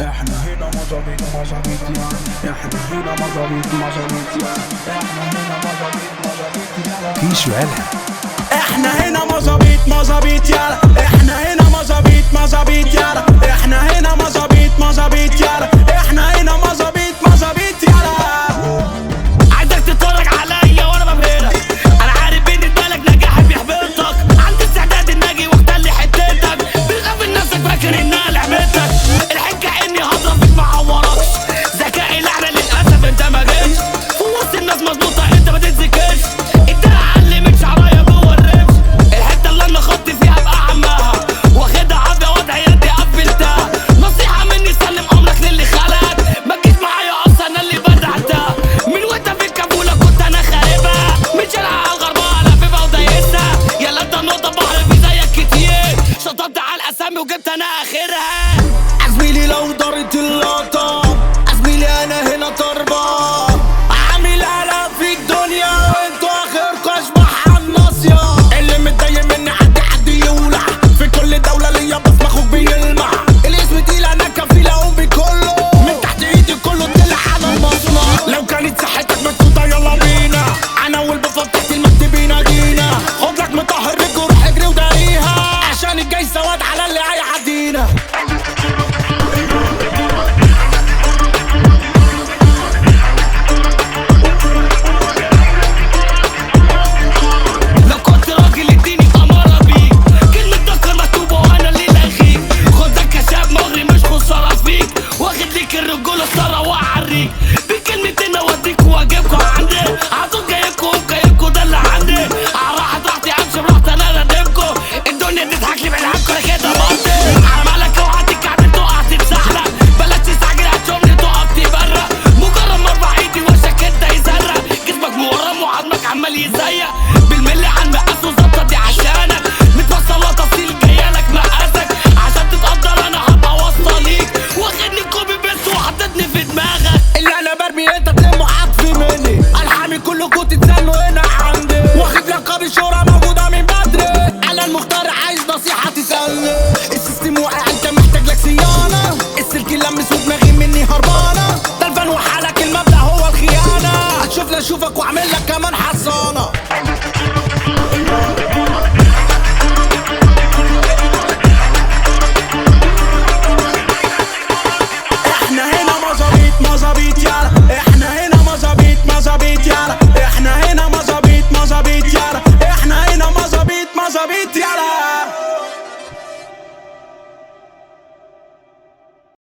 احنا هنا مظابيط مظابيط يعني احنا هنا مظابيط مظابيط يعني احنا هنا مظابيط مظابيط يلا كيشو قالها احنا هنا مظابيط مظابيط يلا احنا هنا مظابيط مظابيط يلا احنا هنا مظابيط مظابيط يلا احنا هنا مظابيط مظابيط يلا عايزك تتفرج عليا وانا ببهرك انا عارف ان بالك نجاحي بيحبطك عندي استعداد ان اجي واختل حتتك بتخاف من نفسك فاكر انها لعبتك الحجه اني هضرب فيك ما عوركش ذكائي لعنه للاسف انت ما جيتش في وسط الناس مظبوطه انت ما تتذكرش انت علمت شعرايه جوه الرمش الحته اللي انا خدت فيها بقى عمها واخدها عافيه وضع يدي قفلتها نصيحه مني سلم امرك للي خلقك ما تجيش معايا اصلا انا اللي بدعتها من وانت في الكابوله كنت انا خاربها من شارع الغرباء لفيفها ودايسها يلا انت نقطه بحر في زيك كتير شطبت على الاسامي وجبت انا اخرها زميلي لو دارت اللقطة زميلي انا هنا طربة عامل قلق في الدنيا وانتوا اخركم اشباح على الناصية اللي متضايق مني حد حد يولع في كل دولة ليا بصمة اخوك بيلمع الاسم تقيل انا كفيل اقوم بكله من تحت ايدي كله طلع على المصنع لو كانت صحتك مسدودة يلا بينا انا والبفض تحت المكتب ينادينا خد لك مطهر رجل وروح اجري وداريها عشان الجاي سواد على اللي هيعدينا لو كنت راجل اديني اماره بيك كلمه دكر مكتوبه وانا اللي لاغيك خدك كشاب مغري مش خساره فيك واخد ليك الرجوله الساره واعريك